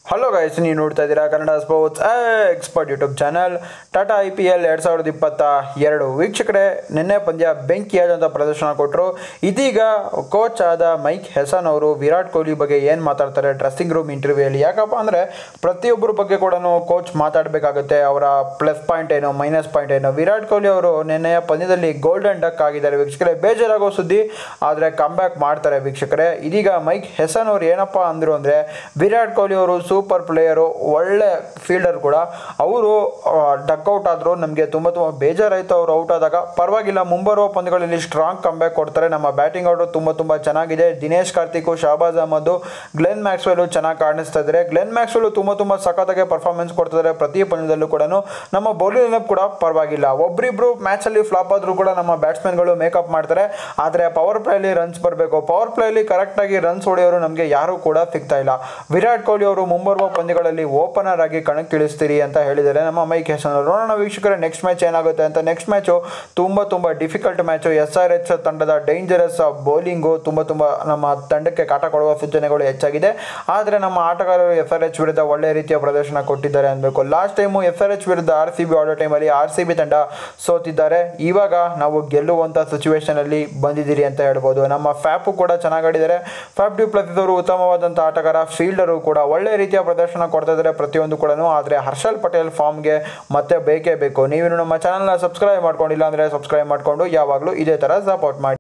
hello guys ನೀವು ನೋಡ್ತಾ ಇದ್ದೀರಾ Kannada sports expert YouTube channel Tata I P L ಎರಡು ಸಾವಿರದ ಇಪ್ಪತ್ತ ಎರಡು ವೀಕ್ಷಕರೇ ನಿನ್ನೆ ಪಂದ್ಯ ಬೆಂಕಿಯಾದಂಥ ಪ್ರದರ್ಶನ ಕೊಟ್ಟರು ಇದೀಗ ಕೋಚ್ ಆದ ಮೈಕ್ ಹೆಸನ್ ಅವರು ವಿರಾಟ್ ಕೊಹ್ಲಿ ಬಗ್ಗೆ ಏನು ಮಾತಾಡ್ತಾರೆ ಡ್ರೆಸ್ಸಿಂಗ್ ರೂಮ್ ಇಂಟರ್ವ್ಯೂಯಲ್ಲಿ ಯಾಕಪ್ಪ ಅಂದರೆ ಪ್ರತಿಯೊಬ್ಬರ ಬಗ್ಗೆ ಕೂಡ ಕೋಚ್ ಮಾತಾಡಬೇಕಾಗುತ್ತೆ ಅವರ ಪ್ಲಸ್ ಪಾಯಿಂಟ್ ಏನು ಮೈನಸ್ ಪಾಯಿಂಟ್ ಏನು ವಿರಾಟ್ ಕೊಹ್ಲಿ ಅವರು ನಿನ್ನೆಯ ಪಂದ್ಯದಲ್ಲಿ ಗೋಲ್ಡನ್ ಡಕ್ ಆಗಿದ್ದಾರೆ ವೀಕ್ಷಕರೇ ಬೇಜಾರಾಗೋ ಸುದ್ದಿ ಆದರೆ ಕಮ್ಬ್ಯಾಕ್ ಮಾಡ್ತಾರೆ ವೀಕ್ಷಕರೇ ಇದೀಗ ಮೈಕ್ ಹೆಸನ್ ಅವರು ಏನಪ್ಪ ಅಂದರು ಅಂದರೆ ವಿರಾಟ್ ಕೊಹ್ಲಿ ಅವರು ಸೂಪರ್ ಪ್ಲೇಯರು ಒಳ್ಳೆ ಫೀಲ್ಡರ್ ಕೂಡ ಅವರು ಡಕ್ಔಟ್ ಆದರು ನಮಗೆ ತುಂಬ ತುಂಬ ಬೇಜಾರಾಯಿತು ಅವರು ಔಟ್ ಆದಾಗ ಪರವಾಗಿಲ್ಲ ಮುಂಬರುವ ಪಂದ್ಯಗಳಲ್ಲಿ ಸ್ಟ್ರಾಂಗ್ ಕಂಬ್ಯಾಕ್ ಕೊಡ್ತಾರೆ ನಮ್ಮ ಬ್ಯಾಟಿಂಗ್ ಆರ್ಡರ್ ತುಂಬ ತುಂಬ ಚೆನ್ನಾಗಿದೆ ದಿನೇಶ್ ಕಾರ್ತಿಕ್ ಶಾಬಾಜ್ ಅಹಮದ್ ಗ್ಲೆನ್ ಮ್ಯಾಕ್ಸ್ವೆಲ್ ಚೆನ್ನಾಗಿ ಕಾಣಿಸ್ತಾ ಇದ್ದಾರೆ ಗ್ಲೆನ್ ಮ್ಯಾಕ್ಸ್ವೆಲ್ ತುಂಬ ತುಂಬ ಸಖತ್ತಾಗಿ ಪರ್ಫಾರ್ಮೆನ್ಸ್ ಕೊಡ್ತಿದ್ದಾರೆ ಪ್ರತಿ ಪಂದ್ಯದಲ್ಲೂ ಕೂಡ ನಮ್ಮ ಬೌಲಿಂಗ್ ಲೈನಪ್ ಕೂಡ ಪರವಾಗಿಲ್ಲ ಒಬ್ಬರಿಬ್ರು ಮ್ಯಾಚಲ್ಲಿ ಫ್ಲಾಪ್ ಆದರೂ ಕೂಡ ನಮ್ಮ ಬ್ಯಾಟ್ಸ್ಮನ್ಗಳು ಮೇಕಪ್ ಮಾಡ್ತಾರೆ ಆದರೆ ಪವರ್ ಪ್ಲೇಲಿ ರನ್ಸ್ ಬರಬೇಕು ಪವರ್ ಪ್ಲೇಲಿ ಕರೆಕ್ಟಾಗಿ ರನ್ಸ್ ಹೊಡೆಯೋರು ನಮಗೆ ಯಾರೂ ಕೂಡ ಸಿಗ್ತಾ ಇಲ್ಲ ವಿರಾಟ್ ಕೊಹ್ಲಿ ಅವರು ಮುಂಬರುವ ಪಂದ್ಯಗಳಲ್ಲಿ ಓಪನರ್ ಆಗಿ ಕಣಕ್ಕಿಳಿಸ್ತೀರಿ ಅಂತ ಹೇಳಿದ್ದಾರೆ ನಮ್ಮ ಮೈಕ್ ಹೆಸನ್ ಅವರು ನೋಡೋಣ ವೀಕ್ಷಕರೇ ನೆಕ್ಸ್ಟ್ ಮ್ಯಾಚ್ ಏನಾಗುತ್ತೆ ಅಂತ ನೆಕ್ಸ್ಟ್ ಮ್ಯಾಚು ತುಂಬ ತುಂಬ difficult match S R H ತಂಡದ ಡೇಂಜರಸ್ ಬೌಲಿಂಗು ತುಂಬ ತುಂಬ ನಮ್ಮ ತಂಡಕ್ಕೆ ಕಾಟ ಕೊಡುವ ಸೂಚನೆಗಳು ಹೆಚ್ಚಾಗಿದೆ ಆದರೆ ನಮ್ಮ ಆಟಗಾರರು ಎಸ್ ಆರ್ ಎಚ್ ವಿರುದ್ಧ ಒಳ್ಳೆ ರೀತಿಯ ಪ್ರದರ್ಶನ ಕೊಟ್ಟಿದ್ದಾರೆ ಅನ್ಬೇಕು last time S R H ವಿರುದ್ಧ ಆರ್ ಸಿ ಬಿ ಆಡೋ ಟೈಮಲ್ಲಿ ಆರ್ ಸಿ ಬಿ ತಂಡ ಸೋತಿದ್ದಾರೆ ಇವಾಗ ನಾವು ಗೆಲ್ಲುವಂಥ ಸಿಚುವೇಶನಲ್ಲಿ ಬಂದಿದ್ದೀರಿ ಅಂತ ಹೇಳ್ಬೋದು ನಮ್ಮ ಫ್ಯಾಪು ಕೂಡ ಚೆನ್ನಾಗಿ ಆಡಿದ್ದಾರೆ ಫ್ಯಾಪ್ ಡ್ಯೂ ಪ್ಲಸ್ ಅವರು ಉತ್ತಮವಾದಂಥ ಆಟಗಾರ ಫೀಲ್ಡರು ಕೂಡ ಒಳ್ಳೆ ರೀತಿಯ ಪ್ರದರ್ಶನ ಕೊಡ್ತಾ ಇದ್ದಾರೆ ಪ್ರತಿಯೊಂದು ಕೂಡ ಆದರೆ ಹರ್ಷಲ್ ಪಟೇಲ್ ಫಾರ್ಮ್ಗೆ ಮತ್ತೆ ಬೇಕೇ ಬೇಕು ನೀವೇನು ನಮ್ಮ ಚಾನಲ್ನ ಸಬ್ಸ್ಕ್ರೈಬ್ ಮಾಡ್ಕೊಂಡಿಲ್ಲ ಅಂದರೆ ಸಬ್ಸ್ಕ್ರೈಬ್ ಮಾಡಿಕೊಂಡು ಯಾವಾಗಲೂ ಇದೇ ಥರ ಸಪೋರ್ಟ್ ಮಾಡಿ